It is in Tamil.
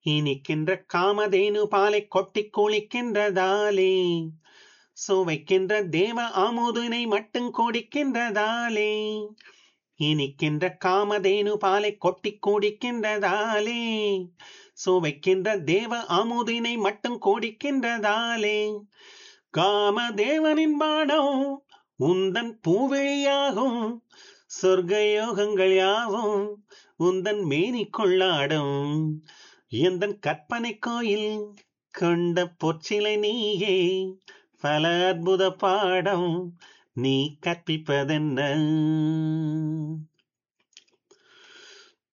இனிக்கின்ற காமதேனு பாலை கொட்டிக் குளிக்கின்றதாலே சுவைக்கின்ற தேவ ஆமுதினை மட்டும் குடிக்கின்றதாலே இனிக்கின்ற காமதேனு பாலை கொட்டிக் குடிக்கின்றதாலே சுவைக்கின்ற தேவ ஆமுதினை மட்டும் குடிக்கின்றதாலே காமதேவனின் பாடம் உந்தன் பூவிழியாகும் சொர்க்க யோகங்கள் யாவும் உந்தன் மேனி கொள்ளாடும் எந்தன் கற்பனை கோயில் கொண்ட பொற்சிலை நீயே பல அற்புத பாடம் நீ கற்பிப்பதென்ன